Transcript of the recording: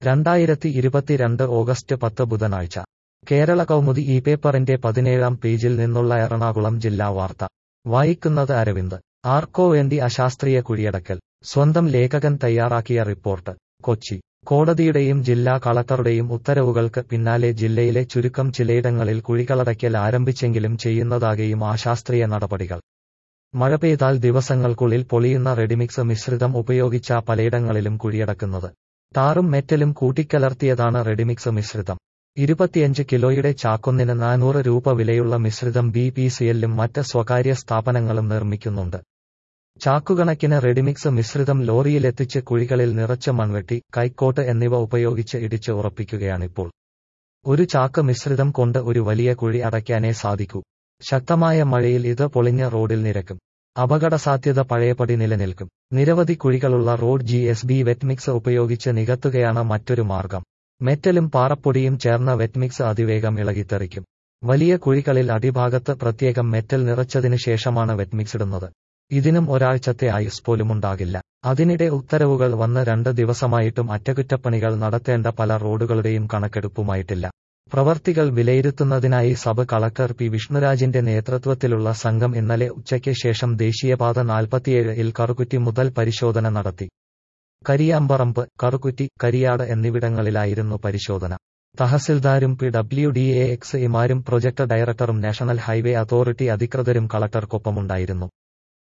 രണ്ടായിരത്തി ഇരുപത്തിരണ്ട് ഓഗസ്റ്റ് പത്ത് ബുധനാഴ്ച കേരള കൗമുദി ഈ പേപ്പറിന്റെ പതിനേഴാം പേജിൽ നിന്നുള്ള എറണാകുളം ജില്ലാ വാർത്ത വായിക്കുന്നത് അരവിന്ദ് ആർക്കോ വേണ്ടി അശാസ്ത്രീയ കുഴിയടക്കൽ സ്വന്തം ലേഖകൻ തയ്യാറാക്കിയ റിപ്പോർട്ട് കൊച്ചി കോടതിയുടെയും ജില്ലാ കളക്ടറുടെയും ഉത്തരവുകൾക്ക് പിന്നാലെ ജില്ലയിലെ ചുരുക്കം ചിലയിടങ്ങളിൽ കുഴികളടയ്ക്കൽ ആരംഭിച്ചെങ്കിലും ചെയ്യുന്നതാകെയും അശാസ്ത്രീയ നടപടികൾ മഴ പെയ്താൽ ദിവസങ്ങൾക്കുള്ളിൽ പൊളിയുന്ന റെഡിമിക്സ് മിശ്രിതം ഉപയോഗിച്ചാ പലയിടങ്ങളിലും കുഴിയടക്കുന്നത് ടാറും മെറ്റലും കൂട്ടിക്കലർത്തിയതാണ് റെഡിമിക്സ് മിശ്രിതം ഇരുപത്തിയഞ്ച് കിലോയുടെ ചാക്കൊന്നിന് നാനൂറ് രൂപ വിലയുള്ള മിശ്രിതം ബി പി സിഎല്ലും മറ്റ് സ്വകാര്യ സ്ഥാപനങ്ങളും നിർമ്മിക്കുന്നുണ്ട് ചാക്കുകണക്കിന് റെഡിമിക്സ് മിശ്രിതം ലോറിയിലെത്തിച്ച് കുഴികളിൽ നിറച്ച് മൺവെട്ടി കൈക്കോട്ട് എന്നിവ ഉപയോഗിച്ച് ഇടിച്ച് ഉറപ്പിക്കുകയാണിപ്പോൾ ഒരു ചാക്ക് മിശ്രിതം കൊണ്ട് ഒരു വലിയ കുഴി അടയ്ക്കാനേ സാധിക്കൂ ശക്തമായ മഴയിൽ ഇത് പൊളിഞ്ഞ റോഡിൽ നിരക്കും അപകടസാധ്യത പഴയപടി നിലനിൽക്കും നിരവധി കുഴികളുള്ള road G S B wet mix ഉപയോഗിച്ച് നികത്തുകയാണ് മറ്റൊരു മാർഗം മെറ്റലും പാറപ്പൊടിയും ചേർന്ന വെറ്റ്മിക്സ് അതിവേഗം ഇളകിത്തെറിക്കും വലിയ കുഴികളിൽ അടിഭാഗത്ത് പ്രത്യേകം മെറ്റൽ നിറച്ചതിനു ശേഷമാണ് വെറ്റ്മിക്സ് ഇടുന്നത് ഇതിനും ഒരാഴ്ചത്തെ ആയുസ് പോലുമുണ്ടാകില്ല അതിനിടെ ഉത്തരവുകൾ വന്ന് രണ്ട് ദിവസമായിട്ടും അറ്റകുറ്റപ്പണികൾ നടത്തേണ്ട പല റോഡുകളുടെയും കണക്കെടുപ്പുമായിട്ടില്ല പ്രവർത്തികൾ വിലയിരുത്തുന്നതിനായി സബ് കളക്ടർ പി വിഷ്ണുരാജിന്റെ നേതൃത്വത്തിലുള്ള സംഘം ഇന്നലെ ഉച്ചയ്ക്ക് ശേഷം ദേശീയപാത നാൽപ്പത്തിയേഴ് ഇൽ കറുകുറ്റി മുതൽ പരിശോധന നടത്തി കരിയാമ്പറമ്പ് കറുകുറ്റി കരിയാട് എന്നിവിടങ്ങളിലായിരുന്നു പരിശോധന തഹസിൽദാരും P W D A X ഇമാരും പ്രൊജക്ട് ഡയറക്ടറും നാഷണൽ ഹൈവേ അതോറിറ്റി അധികൃതരും കളക്ടർക്കൊപ്പമുണ്ടായിരുന്നു